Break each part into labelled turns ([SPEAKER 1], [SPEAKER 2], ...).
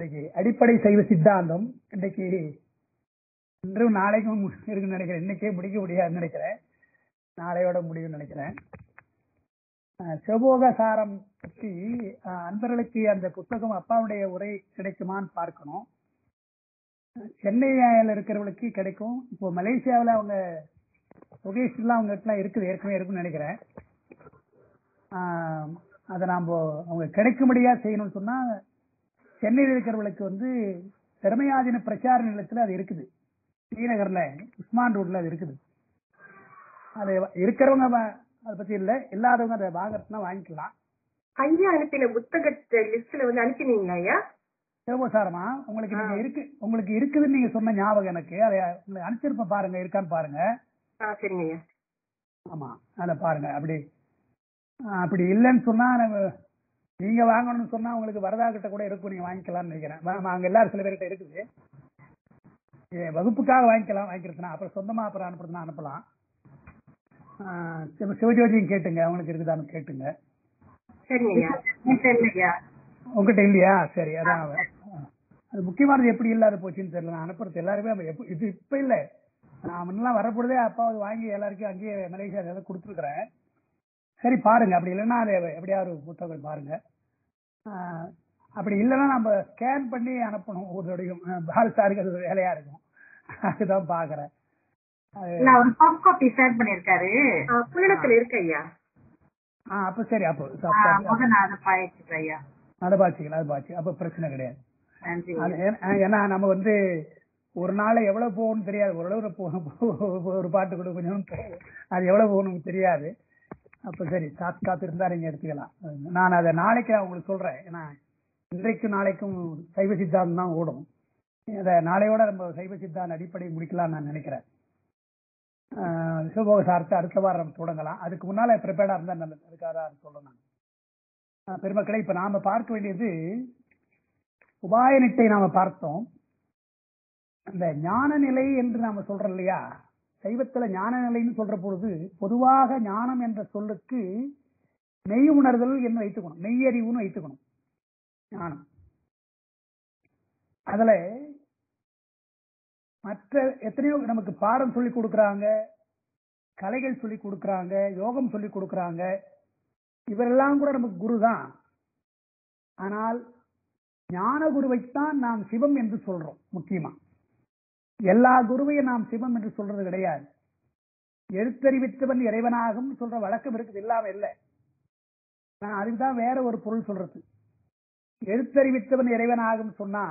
[SPEAKER 1] இன்னைக்கு அடிப்படை சைவ சித்தாந்தம் இன்னைக்கு இன்றும் நாளைக்கும் மு- இருக்குன்னு நினைக்கிறேன் இன்னைக்கே முடிக்க முடியாதுன்னு நினைக்கிறேன் நாளையோட முடியும்னு நினைக்கிறேன் அஹ், சிவபோகசாரம் பற்றி அஹ், அன்பர்களுக்கு அந்த புத்தகம் அப்பாவுடைய உரை கிடைக்குமான்னு பார்க்கணும் சென்னையில் இருக்கிறவங்களுக்கு கிடைக்கும் இப்போ மலேசியாவில் அவங்க சுகேஷ்லாம் அவங்ககிட்டலாம் இருக்குது ஏற்கனவே இருக்குன்னு நினைக்கிறேன் ஆஹ் அதை நாம் அவங்க கிடைக்கும்படியா செய்யணும்னு சொன்னா சென்னையில் இருக்கிறவங்களுக்கு வந்து பெருமையாதின பிரச்சார நிலையத்தில் அது இருக்குது ஸ்ரீநகர்ல உஸ்மான் ரோட்ல அது இருக்குது அது இருக்கிறவங்க வ- அதை பத்தி இல்லை இல்லாதவங்க அதை வாங்குறதுனா வாங்கிக்கலாம்
[SPEAKER 2] ஐயா அனுப்பின புத்தகத்தை லிஸ்ட்ல வந்து அனுப்பினீங்களா ஐயா
[SPEAKER 1] சிவபோசாரமா உங்களுக்கு நீங்க
[SPEAKER 2] ஆ.
[SPEAKER 1] இருக்கு உங்களுக்கு இருக்குதுன்னு நீங்க சொன்ன ஞாபகம் எனக்கு அதை உங்களுக்கு அனுப்பிச்சிருப்ப பாருங்க இருக்கான்னு பாருங்க
[SPEAKER 2] ஆ சரிங்க ஐயா
[SPEAKER 1] ஆமா அதை பாருங்க அப்படி ஆ, அப்படி இல்லைன்னு சொன்னா நம்ம நீங்க வாங்கணும்னு சொன்னா உங்களுக்கு வரதா கிட்ட கூட இருக்கும் நீங்க வாங்கிக்கலாம்னு நினைக்கிறேன் வா- அங்க எல்லாரும் சில பேர்கிட்ட இருக்குது ஏ, வகுப்புக்காக வாங்கிக்கலாம் வாங்கிக்கிறதுனா அப்புறம் சொந்தமா அப்புறம் அனுப்புறதுனா அனுப்பலாம் ஆ, சிவ- சிவஜோதியும் கேட்டுங்க அவங்களுக்கு இருக்குதான்னு கேட்டுங்க
[SPEAKER 2] சரிங்க ஐயா சரிங்க ஐயா
[SPEAKER 1] உங்ககிட்ட இல்லையா சரி அதான் ஆ. அது முக்கியமானது எப்படி இல்லாத போச்சுன்னு தெரியல நான் அனுப்புறது எல்லாருமே அப்ப எப்ப- இது இப்ப இல்ல நான் முன்னெல்லாம் வரப்பொழுதே அப்பா அது வாங்கி எல்லாருக்கும் அங்கேயே மலேசியா எல்லாம் கொடுத்துருக்குறேன் சரி பாருங்க அப்படி இல்லைன்னா அதை எப்படியாவது ஒரு புத்தகம் பாருங்க ஆஹ் அப்படி இல்லைன்னா நம்ம ஸ்கேன் பண்ணி அனுப்பணும் ஒரு தடையும் பால் சாருக்கு அது ஒரு வேலையா இருக்கும் அதுதான் பாக்குறேன் அது
[SPEAKER 3] இல்ல அவர் சாஃப்ட் காப்பி ஷேர் பண்ணிருக்காரு
[SPEAKER 2] ஆ, புல்லடத்துல இருக்கு ஐயா
[SPEAKER 1] ஆ அப்ப சரி அப்போ
[SPEAKER 3] முத நான் அதை பாய்ச்சிக்கிறேன் ஐயா
[SPEAKER 1] அதை பாச்சிக்கலாம் அது பாச்சு அப்ப பிரச்சனை கிடையாது
[SPEAKER 3] நன்றி
[SPEAKER 1] அது ஏன்னா- ஏன்னா நம்ம வந்து ஒரு நாள் எவ்வளவு போகணும்னு தெரியாது ஓரளவு போ- ஒரு பாட்டு கூட கொஞ்சம் போகும். அது எவ்வளவு போகணும்னு தெரியாது அப்ப சரி காத்து காத்து இருந்தா நீங்க எடுத்துக்கலாம் நான் அதை நாளைக்கு நான் உங்களுக்கு சொல்றேன் ஏன்னா இன்றைக்கும் நாளைக்கும் சைவ சித்தாந்தம் தான் ஓடும் அதை நாளையோட நம்ம சைவ சித்தாந்த அடிப்படை முடிக்கலாம்னு நான் நினைக்கிறேன் ஆஹ் சிவபோக சார்த்தை அடுத்த வாரம் நம்ம தொடங்கலாம் அதுக்கு முன்னால ப்ரிப்பேர்டா இருந்தா நல்லது அதுக்காக தான் சொல்றேன் நான் ஆஹ் பெருமக்களே இப்ப நாம பார்க்க வேண்டியது உபாய நிட்டை நாம பார்த்தோம் அந்த ஞான நிலை என்று நாம சொல்றோம் இல்லையா சைவத்துல ஞான நிலைன்னு சொல்ற பொழுது பொதுவாக ஞானம் என்ற சொல்லுக்கு மெய் உணர்தல் என்று வைத்துக்கணும் மெய்யறிவுன்னு வைத்துக்கணும் ஞானம் அதுல மற்ற எத்தனையோ நமக்கு பாடம் சொல்லி கொடுக்கறாங்க கலைகள் சொல்லி கொடுக்கறாங்க யோகம் சொல்லி கொடுக்கறாங்க இவரெல்லாம் கூட நமக்கு குரு தான் ஆனால் ஞான குருவைத்தான் நாம் சிவம் என்று சொல்றோம் முக்கியமா எல்லா குருவையும் நாம் சிவம் என்று சொல்றது கிடையாது எழுத்தறிவித்தவன் இறைவனாகும் சொல்ற வழக்கம் இருக்குது இல்லாம இல்லை நான் அதுக்குதான் வேற ஒரு பொருள் சொல்றது எழுத்தறிவித்தவன் இறைவனாகும் சொன்னா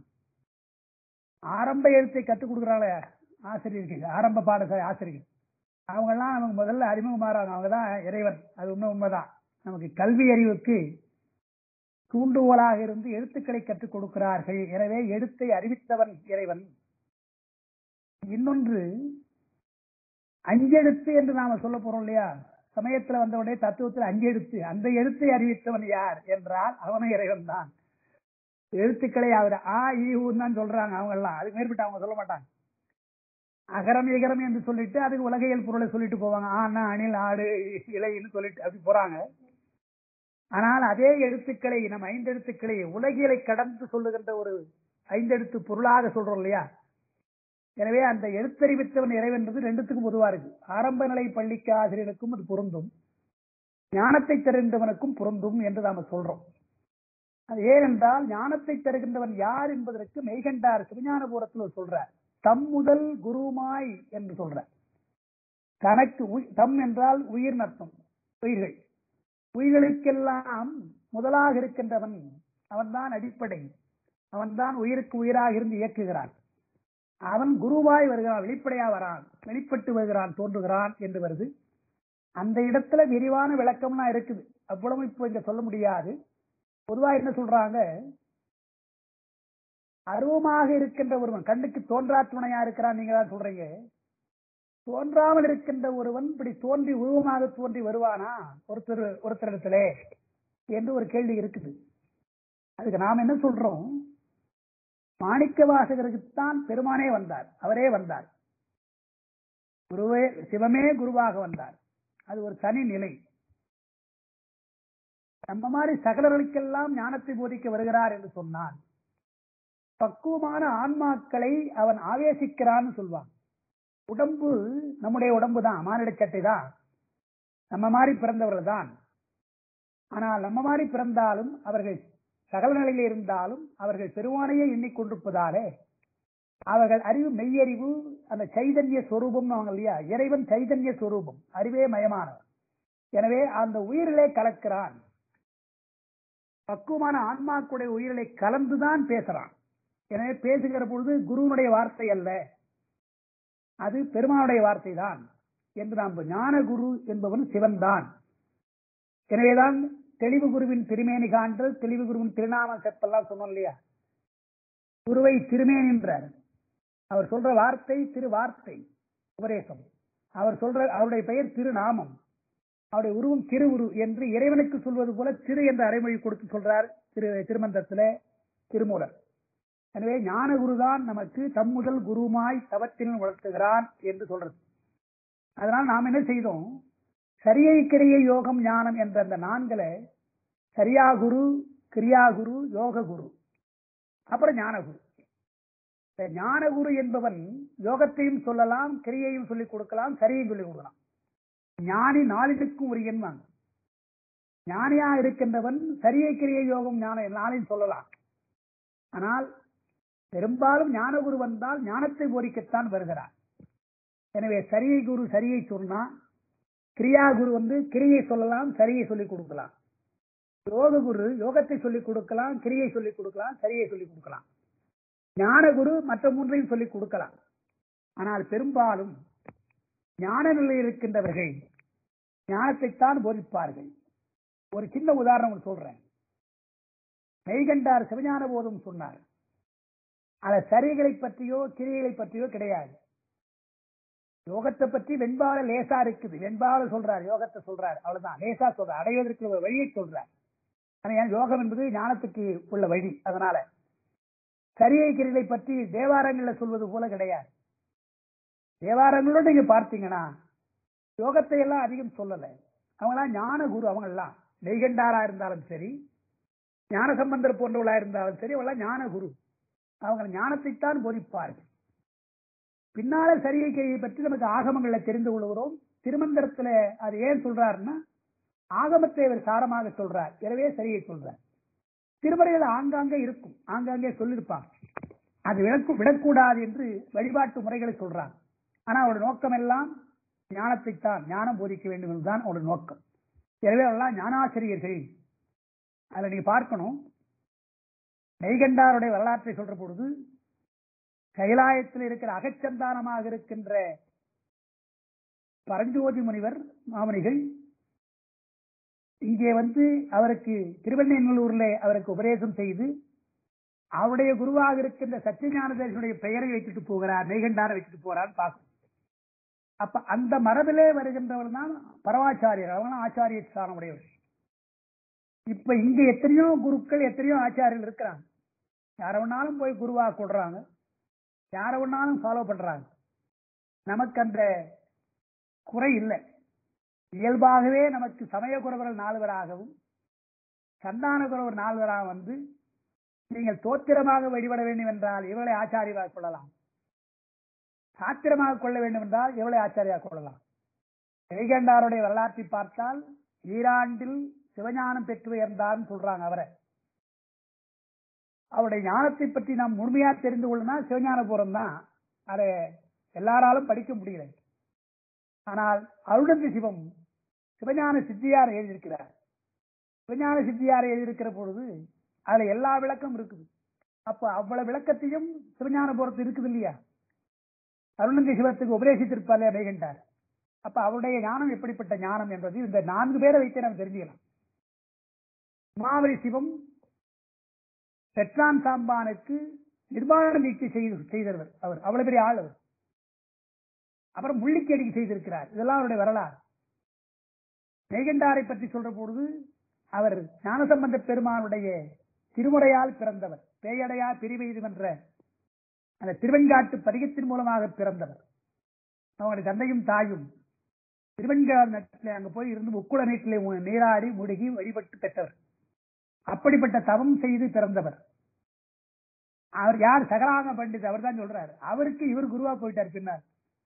[SPEAKER 1] ஆரம்ப எழுத்தை கற்றுக் கொடுக்குறாங்களே ஆசிரியர்கள் ஆரம்ப பாடசாலை ஆசிரியர்கள் அவங்க எல்லாம் நமக்கு முதல்ல அறிமுகமாறாங்க அவங்க தான் இறைவன் அது உண்மை உண்மைதான் நமக்கு கல்வி அறிவுக்கு தூண்டுகோலாக இருந்து எழுத்துக்களை கற்றுக் கொடுக்கிறார்கள் எனவே எழுத்தை அறிவித்தவன் இறைவன் இன்னொன்று அஞ்செழுத்து என்று நாம சொல்ல போறோம் இல்லையா சமயத்துல வந்தவுடனே தத்துவத்தில் அஞ்செழுத்து அந்த எழுத்தை அறிவித்தவன் யார் என்றால் அவனும் இறைவன் தான் எழுத்துக்களை அவர் ஆ ஈ ஊன்னு தான் சொல்றாங்க அவங்க எல்லாம் அதுக்கு மேற்பட்டு அவங்க சொல்ல மாட்டாங்க அகரம் இகரம் என்று சொல்லிட்டு அதுக்கு உலகையல் பொருளை சொல்லிட்டு போவாங்க ஆனா அணில் ஆடு இலைன்னு சொல்லிட்டு அப்படி போறாங்க ஆனால் அதே எழுத்துக்களை நம்ம ஐந்தெழுத்துக்களை உலகியலை கடந்து சொல்லுகின்ற ஒரு ஐந்தெழுத்து பொருளாக சொல்றோம் இல்லையா எனவே அந்த எழுத்தறிவித்தவன் இறைவன்றது ரெண்டுத்துக்கும் பொதுவா இருக்கு ஆரம்ப நிலை பள்ளிக்கு ஆசிரியருக்கும் அது பொருந்தும் ஞானத்தை தருகின்றவனுக்கும் பொருந்தும் என்று நாம சொல்றோம் அது ஏனென்றால் ஞானத்தை தருகின்றவன் யார் என்பதற்கு மெய்கண்டார் சிவஞானபுரத்தில் சொல்றார் தம் முதல் குருமாய் என்று சொல்றார் தனக்கு உய்- தம் என்றால் உயிர் அர்த்தம் உயிர்கள் உயிர்களுக்கெல்லாம் முதலாக இருக்கின்றவன் அவன்தான் அடிப்படை அவன்தான் உயிருக்கு உயிராக இருந்து இயக்குகிறான் அவன் குருவாய் வருகிறான் வெளிப்படையா வரான் வெளிப்பட்டு வருகிறான் தோன்றுகிறான் என்று வருது அந்த இடத்துல விரிவான விளக்கம்லாம் இருக்குது அவ்வளவு இப்போ இங்க சொல்ல முடியாது பொதுவா என்ன சொல்றாங்க அருவமாக இருக்கின்ற ஒருவன் கண்ணுக்கு தோன்றா துணையா இருக்கிறான் நீங்க தான் சொல்றீங்க தோன்றாமல் இருக்கின்ற ஒருவன் இப்படி தோன்றி உருவமாக தோன்றி வருவானா ஒருத்தர் ஒருத்தரிடத்திலே என்று ஒரு கேள்வி இருக்குது அதுக்கு நாம் என்ன சொல்றோம் மாணிக்க வாசகருக்குத்தான் பெருமானே வந்தார் அவரே வந்தார் குருவே சிவமே குருவாக வந்தார் அது ஒரு தனி நிலை நம்ம மாதிரி சகலர்களுக்கெல்லாம் ஞானத்தை போதிக்க வருகிறார் என்று சொன்னான் பக்குவமான ஆன்மாக்களை அவன் ஆவேசிக்கிறான்னு சொல்வான் உடம்பு நம்முடைய உடம்பு தான் மானிட சட்டை தான் நம்ம மாதிரி பிறந்தவர்கள் தான் ஆனால் நம்ம மாதிரி பிறந்தாலும் அவர்கள் சகல நிலையில் இருந்தாலும் அவர்கள் பெருவானையே எண்ணிக்கொண்டிருப்பதாலே அவர்கள் அறிவு மெய்யறிவு அந்த சைதன்ய சொரூபம் இல்லையா இறைவன் சைதன்ய சொரூபம் அறிவே மயமானவர் எனவே அந்த உயிரிலே கலக்கிறான் பக்குவமான ஆன்மாக்குடைய உயிரிலை கலந்துதான் பேசுறான் எனவே பேசுகிற பொழுது குருவனுடைய வார்த்தை அல்ல அது பெருமானுடைய வார்த்தை தான் என்று நாம் ஞான குரு என்பவன் சிவன் தான் எனவேதான் தெளிவு குருவின் திருமேனி காண்டல் தெளிவு குருவின் திருநாம செப்பெல்லாம் சொன்னோம் இல்லையா குருவை திருமேனி என்றார் அவர் சொல்ற வார்த்தை திரு வார்த்தை உபதேசம் அவர் சொல்ற அவருடைய பெயர் திருநாமம் அவருடைய உருவம் திருவுரு என்று இறைவனுக்கு சொல்வது போல திரு என்ற அரைமொழி கொடுத்து சொல்றார் திரு திருமந்தத்துல திருமூலர் எனவே ஞான குருதான் நமக்கு தம்முதல் குருமாய் தவத்தினும் வளர்த்துகிறான் என்று சொல்றது அதனால் நாம் என்ன செய்தோம் சரியை கிரிய யோகம் ஞானம் என்ற அந்த நான்களை சரியா குரு கிரியா குரு யோக குரு அப்புறம் ஞானகுரு இந்த ஞானகுரு என்பவன் யோகத்தையும் சொல்லலாம் கிரியையும் சொல்லிக் கொடுக்கலாம் சரியும் சொல்லிக் கொடுக்கலாம் ஞானி நாளினுக்கும் உரியன்வாங்க ஞானியா இருக்கின்றவன் சரியை கிரியை யோகம் ஞான நாளில் சொல்லலாம் ஆனால் பெரும்பாலும் ஞானகுரு வந்தால் ஞானத்தை போதிக்கத்தான் வருகிறார் எனவே சரியை குரு சரியை சொன்னா கிரியா குரு வந்து கிரியை சொல்லலாம் சரியை சொல்லிக் கொடுக்கலாம் யோக குரு யோகத்தை சொல்லிக் கொடுக்கலாம் கிரியை சொல்லிக் கொடுக்கலாம் சரியை சொல்லிக் கொடுக்கலாம் ஞான குரு மற்ற மூன்றையும் சொல்லிக் கொடுக்கலாம் ஆனால் பெரும்பாலும் ஞான நிலையில் இருக்கின்றவர்கள் ஞானத்தைத்தான் போதிப்பார்கள் ஒரு சின்ன உதாரணம் சொல்றேன் மெய்கண்டார் சிவஞான போதும் சொன்னார் அத சரிகளை பற்றியோ கிரியைகளை பற்றியோ கிடையாது யோகத்தை பற்றி வெண்பால லேசா இருக்குது வெண்பால சொல்றார் யோகத்தை சொல்றார் அவ்வளவுதான் லேசா சொல்றார் அடைவதற்கு ஒரு வழியை சொல்றார் ஆனா ஏன் யோகம் என்பது ஞானத்துக்கு உள்ள வழி அதனால சரியை கிரிகளை பற்றி தேவாரங்கள்ல சொல்வது போல கிடையாது தேவாரங்களோட நீங்க பார்த்தீங்கன்னா யோகத்தை எல்லாம் அதிகம் சொல்லல அவங்களாம் ஞான குரு அவங்க எல்லாம் நெய்கண்டாரா இருந்தாலும் சரி ஞான சம்பந்தர் போன்றவளா இருந்தாலும் சரி அவங்களாம் ஞான குரு அவங்க ஞானத்தைத்தான் போதிப்பார்கள் பின்னால சரியை கிரியை பற்றி நமக்கு ஆகமங்கள்ல தெரிந்து கொள்கிறோம் திருமந்திரத்துல அது ஏன் சொல்றாருன்னா ஆகமத்தை அவர் சாரமாக சொல்றார் எனவே சரியை சொல்றார் திருமறைகள் ஆங்காங்கே இருக்கும் ஆங்காங்கே சொல்லியிருப்பாங்க அது விளக்கு விடக்கூடாது என்று வழிபாட்டு முறைகளை சொல்றாங்க ஆனா அவரோட நோக்கம் எல்லாம் ஞானத்தைத்தான் ஞானம் போதிக்க வேண்டும் என்பதுதான் அவருடைய நோக்கம் எனவே அவர்களாம் ஞானாசிரியர்கள் அதுல நீங்க பார்க்கணும் நெய்கண்டாருடைய வரலாற்றை சொல்ற பொழுது கைலாயத்தில் இருக்கிற அகச்சந்தானமாக இருக்கின்ற பரஞ்சோதி முனிவர் மாமனிகள் இங்கே வந்து அவருக்கு திருவெண்ணூர்ல அவருக்கு உபதேசம் செய்து அவருடைய குருவாக இருக்கின்ற சத்தியஞான தேசனுடைய பெயரை வைத்துட்டு போகிறார் மெய்கண்டார வச்சுட்டு போறார் பார்க்கும் அப்ப அந்த மரபிலே வருகின்றவர் தான் பரமாச்சாரியர் அவங்க ஆச்சாரிய ஸ்தானம் உடையவர் இப்ப இங்க எத்தனையோ குருக்கள் எத்தனையோ ஆச்சாரியர்கள் இருக்கிறாங்க யார வேணாலும் போய் குருவா கொடுறாங்க யார வேணாலும் ஃபாலோ பண்றாங்க நமக்கு அந்த குறை இல்லை இயல்பாகவே நமக்கு சமய குறவர்கள் நால்வராகவும் சந்தான குறவர் நால்வராக வந்து நீங்கள் தோத்திரமாக வழிபட வேண்டும் என்றால் இவளை ஆச்சாரியராக கொள்ளலாம் சாத்திரமாக கொள்ள வேண்டும் என்றால் எவளை ஆச்சாரியாக கொள்ளலாம் ஜெய்கண்டாருடைய வரலாற்றை பார்த்தால் ஈராண்டில் சிவஞானம் பெற்று உயர்ந்தார்னு சொல்றாங்க அவரை அவருடைய ஞானத்தை பற்றி நாம் முழுமையா தெரிந்து கொள்ளனா சிவஞானபுரம் தான் அதை எல்லாராலும் படிக்க முடியல ஆனால் அருணந்தி சிவம் சிவஞான சித்தியார் எழுதியிருக்கிறார் சிவஞான சித்தியார் எழுதியிருக்கிற பொழுது அதுல எல்லா விளக்கம் இருக்குது அப்ப அவ்வளவு விளக்கத்தையும் சிவஞானபுரத்து இருக்குது இல்லையா அருணந்தி சிவத்துக்கு உபதேசித்திருப்பார் மேகண்டார் அப்ப அவருடைய ஞானம் எப்படிப்பட்ட ஞானம் என்பது இந்த நான்கு பேரை வைத்து நம்ம தெரிஞ்சுக்கலாம் மாவரி சிவம் பெட்ரான் சாம்பானுக்கு நிர்வாண நீக்கி செய்து செய்தவர் அவர் அவ்வளவு பெரிய ஆள் அவர் அப்புறம் முள்ளிக்கேடிக்கு செய்திருக்கிறார் இதெல்லாம் அவருடைய வரலாறு மேகண்டாரை பற்றி சொல்ற பொழுது அவர் ஞானசம்பந்த பெருமானுடைய திருமுறையால் பிறந்தவர் பேயடையா பிரிவெய்து என்ற அந்த திருவெண்காட்டு பதிகத்தின் மூலமாக பிறந்தவர் அவருடைய தந்தையும் தாயும் திருவெண்காடு நட்டிலே அங்க போய் இருந்து உக்குள நீட்டிலே நீராடி முழுகி வழிபட்டு பெற்றவர் அப்படிப்பட்ட தவம் செய்து பிறந்தவர் அவர் யார் சகலாக பண்டித் அவர் தான் சொல்றாரு அவருக்கு இவர் குருவா போயிட்டார் பின்னர்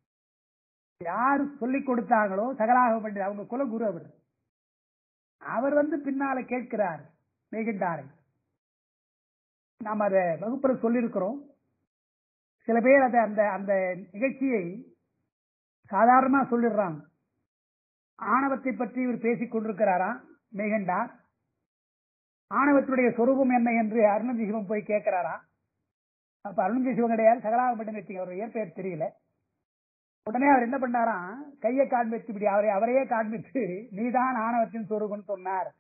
[SPEAKER 1] யார் சொல்லிக் கொடுத்தாங்களோ சகலாக பண்டித் அவங்க குல குரு அவர் அவர் வந்து பின்னால கேட்கிறார் மேகின்றாரை நாம் அதை வகுப்புல சொல்லியிருக்கிறோம் சில பேர் அதை அந்த அந்த நிகழ்ச்சியை சாதாரணமா சொல்லிடுறாங்க ஆணவத்தை பற்றி இவர் பேசிக் கொண்டிருக்கிறாராம் மேகண்டார் ஆணவத்துடைய சொரூபம் என்ன என்று அருணந்தி சிவம் போய் கேட்கிறாரா அப்ப அருணந்தி சிவம் கிடையாது சகலாகப்பட்டு வச்சுங்க அவர் இயற்பெயர் தெரியல உடனே அவர் என்ன பண்ணாராம் கையை காண்பித்து இப்படி அவரை அவரையே காண்பித்து நீதான் ஆணவத்தின் சொரூபம் சொன்னார்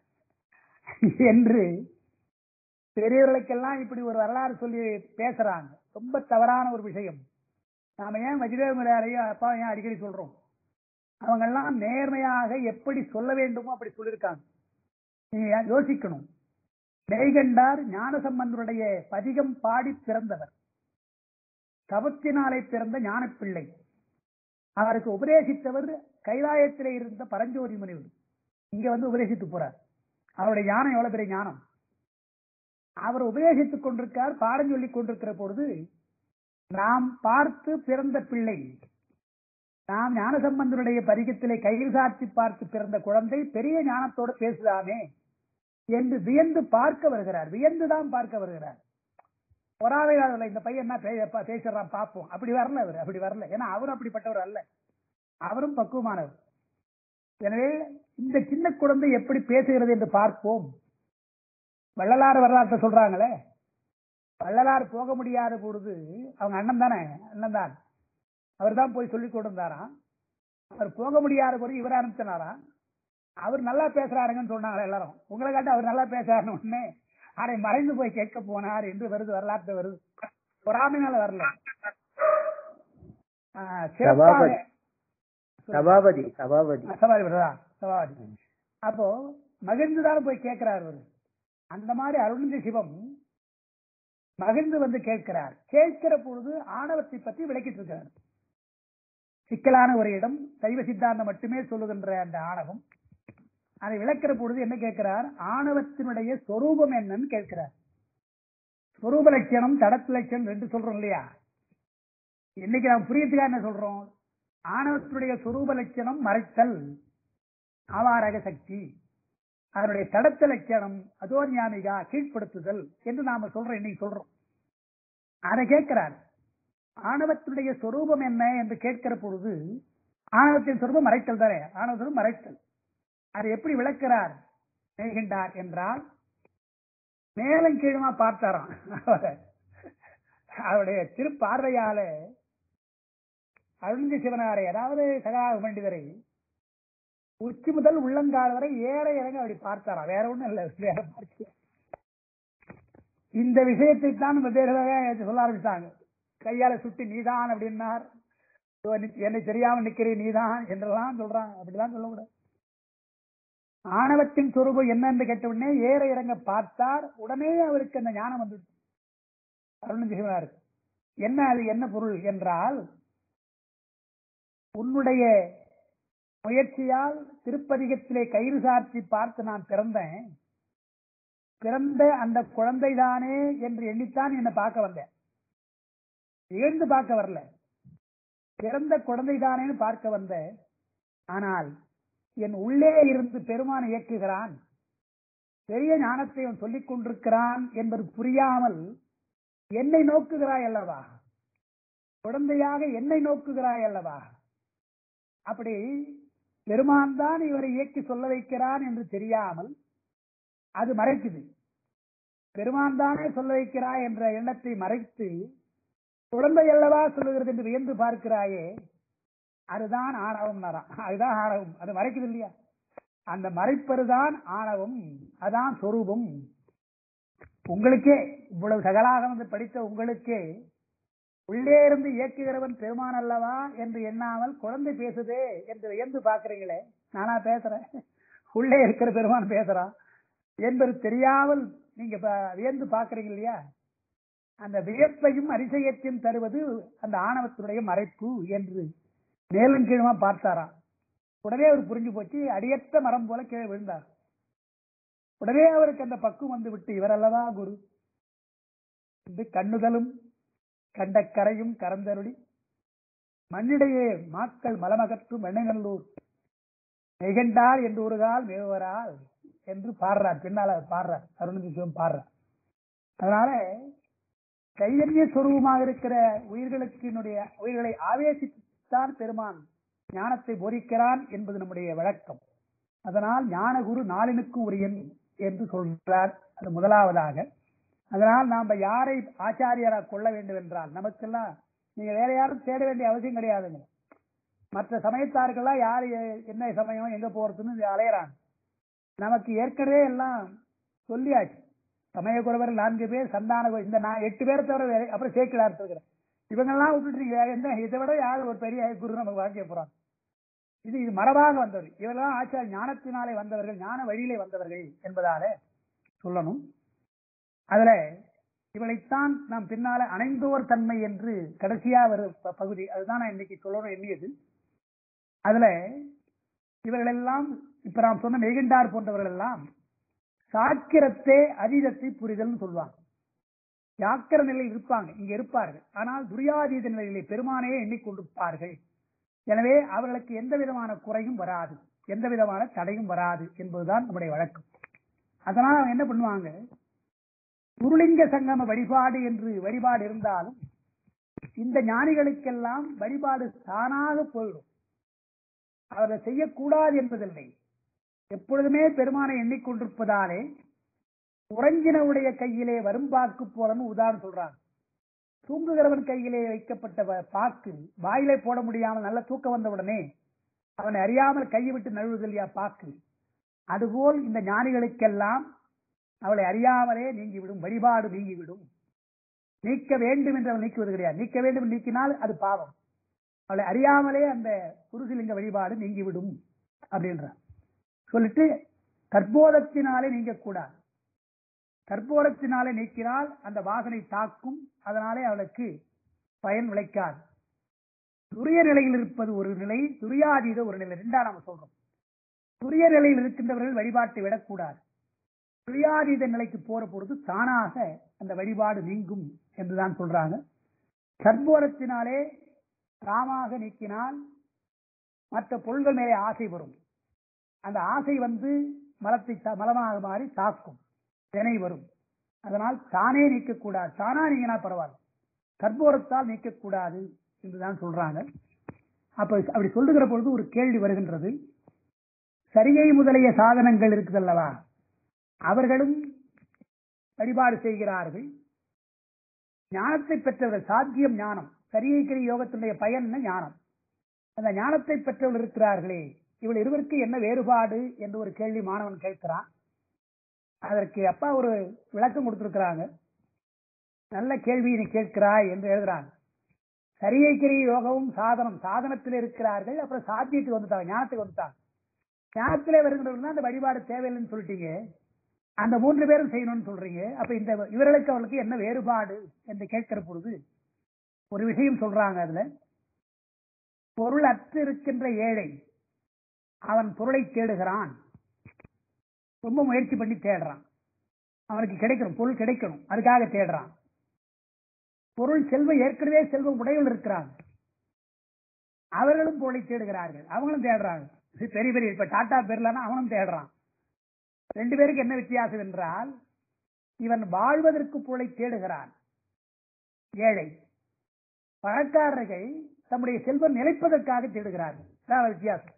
[SPEAKER 1] என்று பெரியவர்களுக்கெல்லாம் இப்படி ஒரு வரலாறு சொல்லி பேசுறாங்க ரொம்ப தவறான ஒரு விஷயம் நாம ஏன் வஜ்ரமுறையாரையும் அப்பா ஏன் அடிக்கடி சொல்றோம் அவங்க எல்லாம் நேர்மையாக எப்படி சொல்ல வேண்டுமோ அப்படி சொல்லியிருக்காங்க நீங்க யோசிக்கணும் மெய்கண்டார் ஞானசம்பந்தருடைய பதிகம் பாடி பிறந்தவர் தவத்தினாலே பிறந்த ஞானப்பிள்ளை அவருக்கு உபதேசித்தவர் கைலாயத்திலே இருந்த பரஞ்சோதி முனிவர் இங்க வந்து உபதேசித்து போறார் அவருடைய ஞானம் எவ்வளவு பெரிய ஞானம் அவர் உபதேசித்துக் கொண்டிருக்கார் பாடம் சொல்லிக் கொண்டிருக்கிற பொழுது நாம் பார்த்து பிறந்த பிள்ளை நாம் ஞானசம்பந்தனுடைய பரிகத்திலே கையில் சாத்தி பார்த்து பிறந்த குழந்தை பெரிய ஞானத்தோடு பேசுதாமே என்று வியந்து பார்க்க வருகிறார் வியந்துதான் பார்க்க வருகிறார் பொறாமையாளர்ல இந்த பையன் என்ன பே- பேசுறான் பார்ப்போம் அப்படி வரல அவர் அப்படி வரல ஏன்னா அவரும் அப்படிப்பட்டவர் அல்ல அவரும் பக்குவமானவர் எனவே இந்த சின்ன குழந்தை எப்படி பேசுகிறது என்று பார்ப்போம் வள்ளலார் வரலாற்றை சொல்றாங்களே வள்ளலார் போக முடியாத பொழுது அவங்க அண்ணன் தானே அண்ணன் தான் அவர் தான் போய் சொல்லிக் கொடுத்தாராம் அவர் போக முடியாத பொழுது இவர் அனுப்பினாராம் அவர் நல்லா பேசுறாருங்கன்னு சொன்னாங்க எல்லாரும் உங்களை காட்ட அவர் நல்லா பேசுறாருன்னு உடனே அதை மறைந்து போய் கேட்க போனார் என்று வருது வரலாற்று வருது பொறாமைனால வரல ஆ, சிறப்பாக
[SPEAKER 4] சபாபதி. சபாபதி சபாபதி
[SPEAKER 1] ஆ, சபாதி வருதா சபாதி அப்போ மகிழ்ந்துதான் போய் கேட்கிறார் அவரு அந்த மாதிரி அருணந்தி சிவம் மகிழ்ந்து வந்து கேட்கிறார் கேட்கிற பொழுது ஆணவத்தை பற்றி விளக்கிட்டு இருக்கிறார் சிக்கலான ஒரு இடம் சைவ சித்தாந்தம் மட்டுமே சொல்லுகின்ற அந்த ஆணவம் அதை விளக்கிற பொழுது என்ன கேட்கிறார் ஆணவத்தினுடைய சொரூபம் என்னன்னு கேட்கிறார் சொரூப லட்சணம் தடத்து லட்சணம் ரெண்டு சொல்றோம் இல்லையா இன்னைக்கு நாம் புரியத்துக்காக என்ன சொல்றோம் ஆணவத்தினுடைய சொரூப லட்சணம் மறைத்தல் ஆவாரக சக்தி அதனுடைய தடத்த லட்சணம் அதோஞானிகா கீழ்ப்படுத்துதல் என்று நாம சொல்றோம் இன்னைக்கு சொல்றோம் அதை கேட்கிறார் ஆணவத்தினுடைய சொரூபம் என்ன என்று கேட்கிற பொழுது ஆணவத்தின் சொரூபம் மறைத்தல் தானே ஆணவத்தின் மறைத்தல் அதை எப்படி விளக்கிறார் மேகின்றார் என்றால் மேலும் கீழுமா பார்த்தாராம் அவருடைய திருப்பார்வையால அருந்தி சிவனாரை அதாவது சகாக பண்டிதரை உச்சி முதல் உள்ளங்கால் வரை ஏற இறங்க அப்படி பார்த்தாராம் வேற ஒண்ணும் இல்ல வேற பார்க்கல இந்த விஷயத்தை தான் வெவ்வேறாக சொல்ல ஆரம்பித்தாங்க கையால சுட்டி நீதான் அப்படின்னார் இதோ நீ- என்னை தெரியாம நிக்கிறேன் நீதான் என்றெல்லாம் சொல்றாங்க அப்படிலாம் சொல்லக்கூடாது ஆணவத்தின் சொரூபம் என்னன்னு கேட்ட உடனே ஏற இறங்க பார்த்தார் உடனே அவருக்கு அந்த ஞானம் வந்துடுச்சு அருண் சிவனார் என்ன அது என்ன பொருள் என்றால் உன்னுடைய முயற்சியால் திருப்பதிகத்திலே கயிறு சாற்றி பார்த்து நான் பிறந்தேன் பிறந்த அந்த குழந்தைதானே என்று எண்ணித்தான் என்னை பார்க்க வந்தேன் இழந்து பார்க்க வரல பிறந்த குழந்தைதானேன்னு பார்க்க வந்தேன் ஆனால் என் உள்ளே இருந்து பெருமான் இயக்குகிறான் பெரிய ஞானத்தை அவன் சொல்லிக் கொண்டிருக்கிறான் என்பது புரியாமல் என்னை நோக்குகிறாய் அல்லவா குழந்தையாக என்னை நோக்குகிறாய் அல்லவா அப்படி பெருமான் தான் இவரை இயக்கி சொல்ல வைக்கிறான் என்று தெரியாமல் அது மறைக்குது பெருமான் தானே சொல்ல வைக்கிறாய் என்ற எண்ணத்தை மறைத்து குழந்தை அல்லவா சொல்லுகிறது என்று வியந்து பார்க்கிறாயே அதுதான் ஆணவம் அதுதான் ஆணவம் அது மறைக்குது இல்லையா அந்த மறைப்பதுதான் ஆணவம் அதான் சொரூபம் உங்களுக்கே இவ்வளவு சகலாக வந்து படித்த உங்களுக்கே உள்ளே இருந்து இயக்குகிறவன் பெருமான் அல்லவா என்று எண்ணாமல் குழந்தை பேசுதே என்று வியந்து பாக்குறீங்களே நானா பேசுறேன் உள்ளே இருக்கிற பெருமான் பேசுறான் என்பது தெரியாமல் நீங்க ப- வியந்து பாக்குறீங்க இல்லையா அந்த வியப்பையும் அதிசயத்தையும் தருவது அந்த ஆணவத்தினுடைய மறைப்பு என்று மேலும் கீழுமா பார்த்தாராம் உடனே அவர் புரிஞ்சு போச்சு அடியற்ற மரம் போல கீழே விழுந்தார் உடனே அவருக்கு அந்த பக்குவம் வந்து விட்டு இவர் அல்லவா குரு இது கண்ணுதலும் கண்ட கரையும் கரந்தருளி மண்ணிடையே மாக்கள் மலமகற்றும் வெண்ணைநல்லூர் நெகண்டார் என்று ஒருகால் மேவரால் என்று பாடுறார் பின்னால பாடுறார் அருணதி சிவம் பாடுறார் அதனால கைதன்ய சொரூபமாக இருக்கிற உயிர்களுக்கு என்னுடைய உயிர்களை ஆவேசித்தான் பெருமான் ஞானத்தை போதிக்கிறான் என்பது நம்முடைய வழக்கம் அதனால் ஞானகுரு நாளினுக்கும் உரியன் என்று சொல்கிறார் அது முதலாவதாக அதனால் நாம யாரை ஆச்சாரியராக கொள்ள வேண்டும் என்றால் நமக்கெல்லாம் நீங்க வேற யாரும் தேட வேண்டிய அவசியம் கிடையாதுங்க மற்ற சமயத்தார்கள்லாம் யாரு எ- என்ன சமயம் எங்க போறதுன்னு அலையறாங்க நமக்கு ஏற்கனவே எல்லாம் சொல்லியாச்சு சமயக்குறவர் நான்கு பேர் சந்தான குரு- இந்த நான் எட்டு பேரை தவிர வேற அப்புறம் சேர்க்கலார் இருக்கிறேன் இவங்கெல்லாம் விட்டுட்டு நீங்க வேற என்ன இதை விட யார் ஒரு பெரிய குரு நமக்கு வாங்கிய போறாங்க இது இது மரபாக வந்தது இவரெல்லாம் ஆச்சார ஞானத்தினாலே வந்தவர்கள் ஞான வழியிலே வந்தவர்கள் என்பதால சொல்லணும் அதுல இவளைத்தான் நாம் பின்னால அணைந்தோர் தன்மை என்று கடைசியா வரும் ப- பகுதி அதுதான் நான் இன்னைக்கு சொல்லணும் எண்ணியது அதுல இவர்களெல்லாம் இப்ப நாம் சொன்ன நெய்கண்டார் போன்றவர்கள் எல்லாம் சாக்கிரத்தே அதீதத்தை புரிதல்னு சொல்லுவாங்க யாக்கிர நிலையில் இருப்பாங்க இங்க இருப்பார்கள் ஆனால் துரியாதீத நிலையிலே பெருமானையே எண்ணிக்கொண்டிருப்பார்கள் எனவே அவர்களுக்கு எந்த விதமான குறையும் வராது எந்த விதமான தடையும் வராது என்பதுதான் நம்முடைய வழக்கம் அதனால அவங்க என்ன பண்ணுவாங்க குருலிங்க சங்கம வழிபாடு என்று வழிபாடு இருந்தாலும் இந்த ஞானிகளுக்கெல்லாம் வழிபாடு தானாக போயிடும் அவர்கள் செய்யக்கூடாது என்பதில்லை எப்பொழுதுமே பெருமானை எண்ணிக்கொண்டிருப்பதாலே உறங்கினவுடைய கையிலே வரும் பாக்கு போலன்னு உதாரணம் சொல்றாங்க தூங்குகிறவன் கையிலே வைக்கப்பட்ட வ- பாக்கு வாயிலே போட முடியாமல் நல்ல தூக்கம் வந்தவுடனே அவனை அறியாமல் கையை விட்டு நழுவுது இல்லையா பாக்கு அதுபோல் இந்த ஞானிகளுக்கெல்லாம் அவளை அறியாமலே நீங்கிவிடும் வழிபாடு நீங்கிவிடும் நீக்க வேண்டும் என்று அவள் நீக்குவது கிடையாது நீக்க வேண்டும் என்று நீக்கினால் அது பாவம் அவளை அறியாமலே அந்த குருசிலிங்க வழிபாடு நீங்கிவிடும் அப்படின்றார் சொல்லிட்டு கற்போதத்தினாலே நீங்கக்கூடாது கற்போரத்தினாலே நீக்கினால் அந்த வாசனை தாக்கும் அதனாலே அவளுக்கு பயன் விளைக்காது துரிய நிலையில் இருப்பது ஒரு நிலை துரியாதீத ஒரு நிலை ரெண்டா நம்ம சொல்றோம் துரிய நிலையில் இருக்கின்றவர்கள் வழிபாட்டை விடக்கூடாது துரியாதீத நிலைக்கு போற பொழுது தானாக அந்த வழிபாடு நீங்கும் என்றுதான் சொல்றாங்க கற்போரத்தினாலே தாமாக நீக்கினால் மற்ற பொருள்கள் மேலே ஆசை வரும் அந்த ஆசை வந்து மலத்தை தா- மலமாக மாறி தாக்கும் வினை வரும் அதனால் தானே நீக்கக்கூடாது தானா நீங்கினா பரவாயில்ல கற்பூரத்தால் நீக்கக்கூடாது என்றுதான் சொல்றாங்க அப்ப அப்படி சொல்லுகிற பொழுது ஒரு கேள்வி வருகின்றது சரிகை முதலிய சாதனங்கள் இருக்குதல்லவா அவர்களும் வழிபாடு செய்கிறார்கள் ஞானத்தை பெற்றவர்கள் சாத்தியம் ஞானம் சரியைக்கிரி யோகத்தினுடைய பயன் என்ன ஞானம் அந்த ஞானத்தை பெற்றவர்கள் இருக்கிறார்களே இவள் இருவருக்கு என்ன வேறுபாடு என்று ஒரு கேள்வி மாணவன் கேட்கிறான் அதற்கு அப்பா ஒரு விளக்கம் கொடுத்திருக்கிறாங்க நல்ல கேள்வி நீ கேட்கிறாய் என்று எழுதுறாங்க சரியைக்கிரி யோகமும் சாதனம் சாதனத்தில் இருக்கிறார்கள் அப்புறம் சாத்தியத்துக்கு வந்துட்டாங்க ஞானத்துக்கு வந்துட்டாங்க ஞானத்திலே வருகிறவர்கள் அந்த வழிபாடு தேவையில்லைன்னு சொல்லிட்டீங்க அந்த மூன்று பேரும் செய்யணும்னு சொல்றீங்க அப்ப இந்த இவர்களுக்கு அவர்களுக்கு என்ன வேறுபாடு என்று கேட்கிற பொழுது ஒரு விஷயம் சொல்றாங்க அதுல பொருள் அற்று இருக்கின்ற ஏழை அவன் பொருளை தேடுகிறான் ரொம்ப முயற்சி பண்ணி தேடுறான் அவனுக்கு கிடைக்கணும் பொருள் கிடைக்கணும் அதுக்காக தேடுறான் பொருள் செல்வம் ஏற்கனவே செல்வம் உடையவர்கள் இருக்கிறாங்க அவர்களும் பொருளை தேடுகிறார்கள் அவங்களும் தேடுறாங்க இது பெரிய பெரிய இப்ப டாடா பெர்லானா அவனும் தேடுறான் ரெண்டு பேருக்கு என்ன வித்தியாசம் என்றால் இவன் வாழ்வதற்கு பொருளை தேடுகிறான் ஏழை பணக்காரர்கள் தம்முடைய செல்வம் நிலைப்பதற்காக தேடுகிறார்கள் அதான் வித்தியாசம்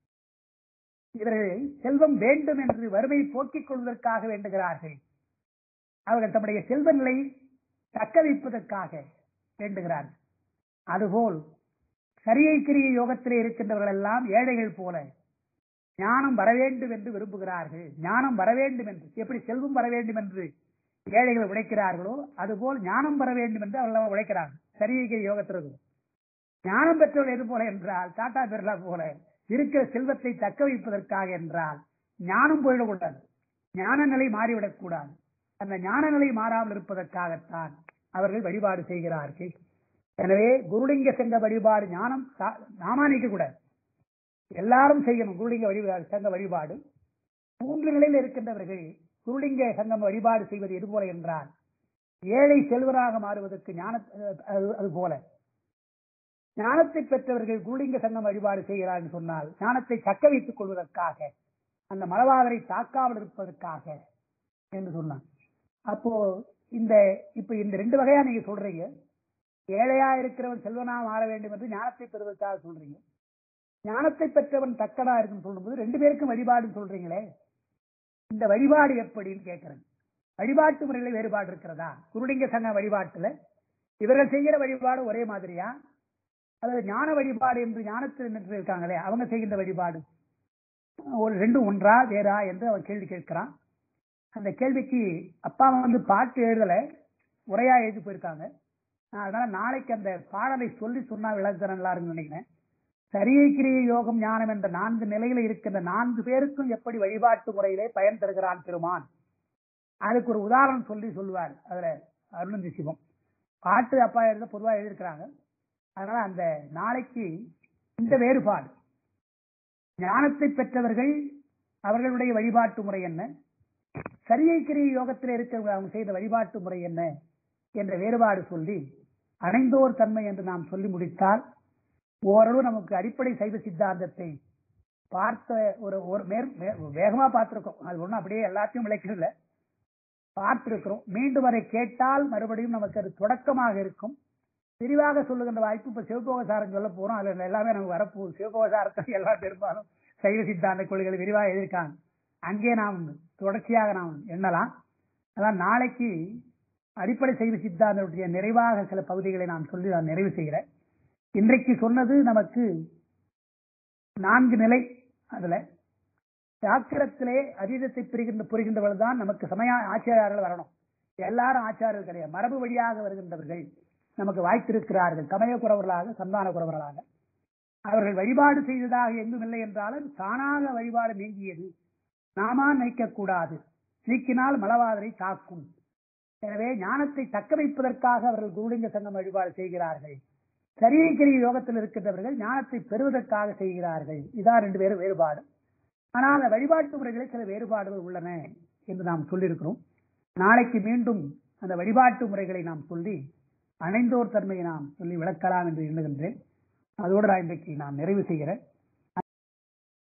[SPEAKER 1] இவர்கள் செல்வம் வேண்டும் என்று வறுமை போக்கிக் கொள்வதற்காக வேண்டுகிறார்கள் அவர்கள் தம்முடைய செல்வ நிலை தக்க வைப்பதற்காக வேண்டுகிறார்கள் அதுபோல் சரியை கிரிய யோகத்திலே இருக்கின்றவர்கள் எல்லாம் ஏழைகள் போல ஞானம் வர வேண்டும் என்று விரும்புகிறார்கள் ஞானம் வர வேண்டும் என்று எப்படி செல்வம் வர வேண்டும் என்று ஏழைகள் உழைக்கிறார்களோ அதுபோல் ஞானம் வர வேண்டும் என்று அவர்கள் உழைக்கிறார்கள் சரியை யோகத்திற்கு ஞானம் பெற்றவர்கள் எது போல என்றால் டாடா பிர்லா போல இருக்கிற செல்வத்தை தக்க வைப்பதற்காக என்றால் ஞானம் போயிடக்கூடாது ஞான நிலை மாறிவிடக் கூடாது அந்த ஞான நிலை மாறாமல் இருப்பதற்காகத்தான் அவர்கள் வழிபாடு செய்கிறார்கள் எனவே குருலிங்க சங்க வழிபாடு ஞானம் சா- நாமா நீக்க கூடாது எல்லாரும் செய்யணும் குருலிங்க வழிபாடு சங்க வழிபாடு மூன்று நிலையில் இருக்கின்றவர்கள் குருலிங்க சங்கம் வழிபாடு செய்வது எது போல என்றால் ஏழை செல்வராக மாறுவதற்கு ஞான அது அது போல ஞானத்தை பெற்றவர்கள் குருலிங்க சங்கம் வழிபாடு செய்கிறார்கள் சொன்னால் ஞானத்தை தக்க வைத்துக் கொள்வதற்காக அந்த மலவாதரை தாக்காமல் இருப்பதற்காக என்று சொன்னான் அப்போ இந்த இப்ப இந்த ரெண்டு வகையா நீங்க சொல்றீங்க ஏழையா இருக்கிறவன் செல்வனா மாற வேண்டும் என்று ஞானத்தை பெறுவதற்காக சொல்றீங்க ஞானத்தை பெற்றவன் தக்கடா இருக்குன்னு சொல்லும்போது ரெண்டு பேருக்கும் வழிபாடுன்னு சொல்றீங்களே இந்த வழிபாடு எப்படின்னு கேட்கிறேன் வழிபாட்டு முறையில வேறுபாடு இருக்கிறதா குருலிங்க சங்க வழிபாட்டுல இவர்கள் செய்கிற வழிபாடு ஒரே மாதிரியா அதாவது ஞான வழிபாடு என்று ஞானத்தில் நின்று இருக்காங்களே அவங்க செய்கின்ற வழிபாடு ஒரு ரெண்டும் ஒன்றா வேறா என்று அவன் கேள்வி கேட்கிறான் அந்த கேள்விக்கு அப்பா அம்மா வந்து பாட்டு எழுதல உரையா எழுதி போயிருக்காங்க நான் அதனால நாளைக்கு அந்த பாடலை சொல்லி சொன்னா விளக்குற நல்லா இருக்கும்னு நினைக்கிறேன் சரியை கிரிய யோகம் ஞானம் என்ற நான்கு நிலையில இருக்கின்ற நான்கு பேருக்கும் எப்படி வழிபாட்டு முறையிலே பயன் தருகிறான் பெருமான் அதுக்கு ஒரு உதாரணம் சொல்லி சொல்லுவார் அதுல அருணந்தி சிவம் பாட்டு அப்பா எழுத பொதுவா எழுதியிருக்கிறாங்க அதனால அந்த நாளைக்கு இந்த வேறுபாடு ஞானத்தை பெற்றவர்கள் அவர்களுடைய வழிபாட்டு முறை என்ன சரியை கிரிய யோகத்தில் இருக்கிறவங்க அவங்க செய்த வழிபாட்டு முறை என்ன என்ற வேறுபாடு சொல்லி அணைந்தோர் தன்மை என்று நாம் சொல்லி முடித்தால் ஓரளவு நமக்கு அடிப்படை சைவ சித்தாந்தத்தை பார்த்த ஒரு ஒரு மேற் மே- வேகமா பார்த்திருக்கோம் அது ஒண்ணும் அப்படியே எல்லாத்தையும் விளக்கல பார்த்திருக்கிறோம் மீண்டும் அதை கேட்டால் மறுபடியும் நமக்கு அது தொடக்கமாக இருக்கும் விரிவாக சொல்லுகின்ற வாய்ப்பு இப்ப சிவபோகசாரம் சொல்ல போறோம் அதுல எல்லாமே நமக்கு வரப்போகுது சிவபோகசாரத்தை எல்லாம் பெரும்பாலும் சைவ சித்தாந்த கொள்கைகள் விரிவாக எழுதியிருக்காங்க அங்கே நாம் தொடர்ச்சியாக நாம் எண்ணலாம் அதான் நாளைக்கு அடிப்படை சைவ சித்தாந்தத்துடைய நிறைவாக சில பகுதிகளை நான் சொல்லி நான் நிறைவு செய்கிறேன் இன்றைக்கு சொன்னது நமக்கு நான்கு நிலை அதுல சாக்கிரத்திலே அதீதத்தை புரிகின்ற புரிகின்றவர்கள் தான் நமக்கு சமய ஆச்சாரியர்கள் வரணும் எல்லாரும் ஆச்சாரியர்கள் கிடையாது மரபு வழியாக வருகின்றவர்கள் நமக்கு வாய்த்திருக்கிறார்கள் சமய குறவர்களாக சந்தான குறவர்களாக அவர்கள் வழிபாடு செய்ததாக எங்கும் இல்லை என்றாலும் தானாக வழிபாடு நீங்கியது நாமா நீக்கக்கூடாது நீக்கினால் மலவாதரை தாக்கும் எனவே ஞானத்தை தக்க வைப்பதற்காக அவர்கள் குருலிங்க சங்கம் வழிபாடு செய்கிறார்கள் சரியக்கிரிய யோகத்தில் இருக்கின்றவர்கள் ஞானத்தை பெறுவதற்காக செய்கிறார்கள் இதான் ரெண்டு பேரும் வேறுபாடு ஆனால் அந்த வழிபாட்டு முறைகளில் சில வேறுபாடுகள் உள்ளன என்று நாம் சொல்லியிருக்கிறோம் நாளைக்கு மீண்டும் அந்த வழிபாட்டு முறைகளை நாம் சொல்லி அணைந்தோர் தன்மையை நாம் சொல்லி விளக்கலாம் என்று எண்ணுகின்றேன் அதோடு நான் இன்றைக்கு நான் நிறைவு செய்கிறேன்